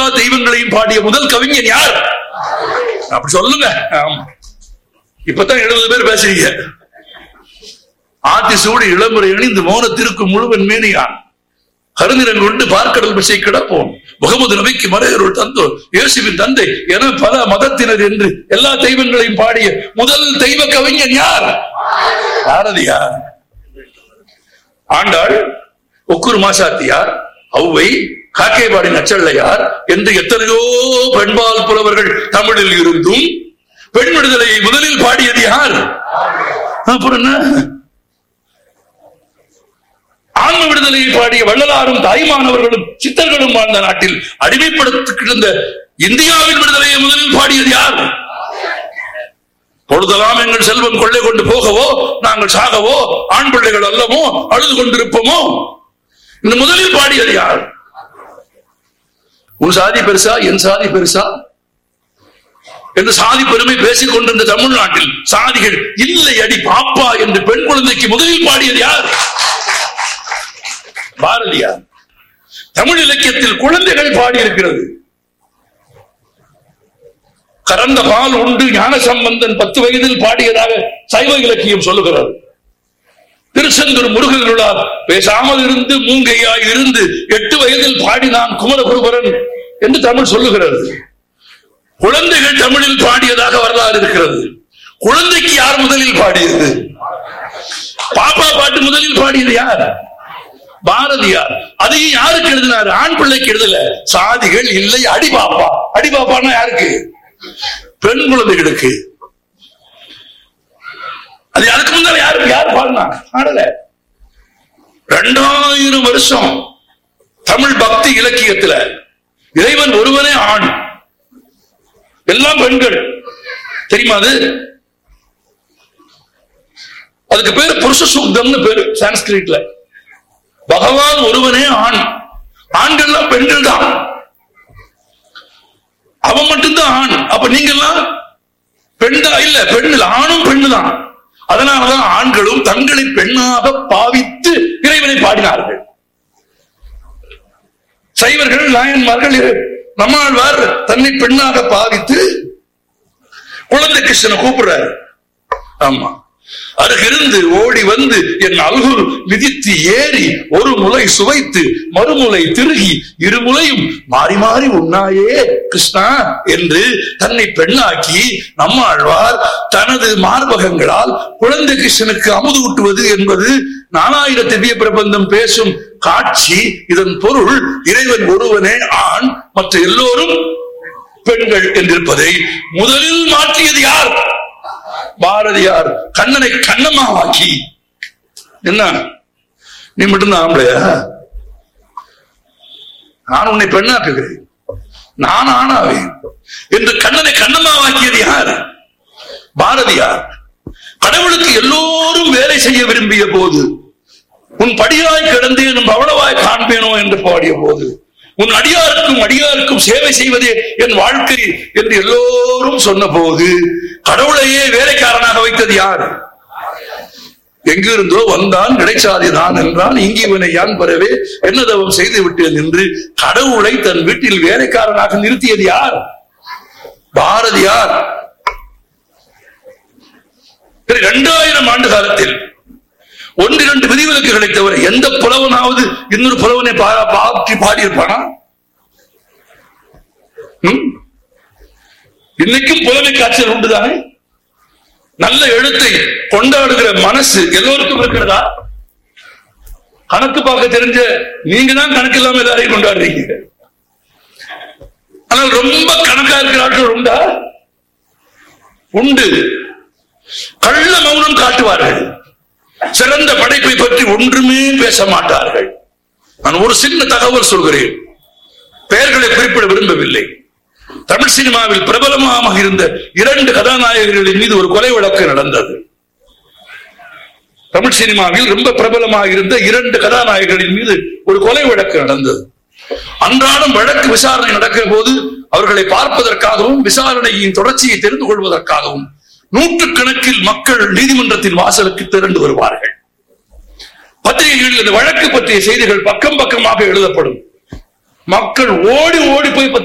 தெய்வங்களையும் பாடிய முதல் கவிஞன் யார் அப்படி சொல்லுங்க ஆமா இப்பதான் எழுபது பேர் பேசுறீங்க ஆத்தி சூடி இளமுறை அணிந்து மௌனத்திற்கு முழுவன் மேனியான் கருநிறம் கொண்டு பார்க்கடல் பசை கிடப்போம் முகமது நபிக்கு மறையருள் தந்தோர் இயேசுவின் தந்தை என பல மதத்தினர் என்று எல்லா தெய்வங்களையும் பாடிய முதல் தெய்வ கவிஞன் யார் பாரதியார் ஆண்டாள் ஒக்குரு மாசாத்தியார் ஔவை காக்கேபாடி நச்சள்ளையார் என்று எத்தனையோ பெண்பால் புலவர்கள் தமிழில் இருந்தும் பெண் விடுதலையை முதலில் பாடியது யார் அப்புறம் என்ன ஆன்ம விடுதலையை பாடிய வள்ளலாரும் தாய்மானவர்களும் சித்தர்களும் வாழ்ந்த நாட்டில் அடிமைப்படுத்தி கிடந்த இந்தியாவின் விடுதலையை முதலில் பாடியது யார் பொழுதெல்லாம் எங்கள் செல்வம் கொள்ளை கொண்டு போகவோ நாங்கள் சாகவோ ஆண் பிள்ளைகள் அல்லவோ அழுது கொண்டிருப்போமோ இந்த முதலில் பாடியது யார் உன் சாதி பெருசா என் சாதி பெருசா என்று சாதி பெருமை பேசிக் கொண்டிருந்த தமிழ்நாட்டில் சாதிகள் இல்லை அடி பாப்பா என்று பெண் குழந்தைக்கு முதலில் பாடியது யார் பாரதியார் தமிழ் இலக்கியத்தில் குழந்தைகள் பாடியிருக்கிறது கறந்த பால் உண்டு ஞான சம்பந்தன் பத்து வயதில் பாடியதாக சைவ இலக்கியம் சொல்லுகிறது திருச்செந்தூர் முருகர்களால் பேசாமல் இருந்து மூங்கையாய் இருந்து எட்டு வயதில் பாடினான் குமரகுருபரன் என்று தமிழ் சொல்லுகிறது குழந்தைகள் தமிழில் பாடியதாக வரலாறு இருக்கிறது குழந்தைக்கு யார் முதலில் பாடியது பாப்பா பாட்டு முதலில் பாடியது யார் பாரதியார் அதையும் யாருக்கு எழுதினார் ஆண் பிள்ளைக்கு எழுதல சாதிகள் இல்லை அடிபாப்பா அடிபாப்பான்னா யாருக்கு பெண் குழந்தைகளுக்கு அது அதுக்கு முன்னால யாருக்கு யார் பாடினா பாடல ரெண்டாயிரம் வருஷம் தமிழ் பக்தி இலக்கியத்துல இறைவன் ஒருவனே ஆண் எல்லாம் பெண்கள் தெரியுமா அது அதுக்கு பேரு புருஷ சூக்தம்னு பேரு சான்ஸ்கிரிட்ல பகவான் ஒருவனே ஆண் ஆண்கள்லாம் பெண்கள் தான் அவன் மட்டும்தான் ஆண் அப்ப நீங்க எல்லாம் பெண் தான் இல்ல பெண் இல்ல ஆணும் பெண்ணு தான் அதனாலதான் ஆண்களும் தங்களை பெண்ணாக பாவித்து இறைவனை பாடினார்கள் சைவர்கள் நாயன்மார்கள் நம்மாழ்வார் தன்னை பெண்ணாக பாவித்து குழந்தை கிருஷ்ணனை கூப்பிடுறாரு ஆமா அருகிருந்து ஓடி வந்து என் அல்குல் மிதித்து ஏறி ஒரு முலை சுவைத்து மறுமுலை திருகி இருமுலையும் மாறி மாறி உண்ணாயே கிருஷ்ணா என்று தன்னை பெண்ணாக்கி நம்மாழ்வார் தனது மார்பகங்களால் குழந்தை கிருஷ்ணனுக்கு அமுது ஊட்டுவது என்பது நாலாயிர திவ்ய பிரபந்தம் பேசும் காட்சி இதன் பொருள் இறைவன் ஒருவனே ஆண் மற்ற எல்லோரும் பெண்கள் என்றிருப்பதை முதலில் மாற்றியது யார் பாரதியார் கண்ணனை கண்ணமாவாக்கி என்ன நீ மட்டும்தான் ஆம்பளையா நான் உன்னை பெண்ணாக்குகிறேன் நான் ஆணாவேன் என்று கண்ணனை கண்ணமாவாக்கியது யார் பாரதியார் கடவுளுக்கு எல்லோரும் வேலை செய்ய விரும்பிய போது உன் படியாய் கிடந்தேன் பவளவாய் காண்பேனோ என்று பாடிய போது உன் அடியாருக்கும் அடியாருக்கும் சேவை செய்வதே என் வாழ்க்கை என்று எல்லோரும் சொன்ன போது கடவுளையே வேலைக்காரனாக வைத்தது யார் எங்கிருந்தோ வந்தான் கிடைச்சாதிதான் என்றான் இங்கு இவனை யான் பெறவே என்ன தவம் செய்து விட்டேன் என்று கடவுளை தன் வீட்டில் வேலைக்காரனாக நிறுத்தியது யார் பாரதியார் இரண்டாயிரம் ஆண்டு காலத்தில் ஒன்று இரண்டு விதிவிலக்குகளை தவிர எந்த புலவனாவது இன்னொரு புலவனை பா- பாற்றி பாடியிருப்பானா ம்? இன்னைக்கும் புலமை காய்ச்சல் உண்டுதானே நல்ல எழுத்தை கொண்டாடுகிற மனசு எல்லோருக்கும் இருக்கிறதா கணக்கு பார்க்க தெரிஞ்ச நீங்க தான் கணக்கு இல்லாம எல்லாரையும் கொண்டாடுறீங்க ஆனால் ரொம்ப கணக்கா இருக்கிற ஆட்கள் உண்டா உண்டு கள்ள மௌனம் காட்டுவார்கள் சிறந்த படைப்பை பற்றி ஒன்றுமே பேச மாட்டார்கள் நான் ஒரு சின்ன தகவல் சொல்கிறேன் பெயர்களை குறிப்பிட விரும்பவில்லை தமிழ் சினிமாவில் பிரபலமாக இருந்த இரண்டு கதாநாயகர்களின் மீது ஒரு கொலை வழக்கு நடந்தது தமிழ் சினிமாவில் ரொம்ப பிரபலமாக இருந்த இரண்டு கதாநாயகர்களின் மீது ஒரு கொலை வழக்கு நடந்தது அன்றாடம் வழக்கு விசாரணை நடக்கிற போது அவர்களை பார்ப்பதற்காகவும் விசாரணையின் தொடர்ச்சியை தெரிந்து கொள்வதற்காகவும் நூற்றுக்கணக்கில் மக்கள் நீதிமன்றத்தின் வாசலுக்கு திரண்டு வருவார்கள் பத்திரிகைகளில் இந்த வழக்கு பற்றிய செய்திகள் பக்கம் பக்கமாக எழுதப்படும் மக்கள் ஓடி ஓடி போய்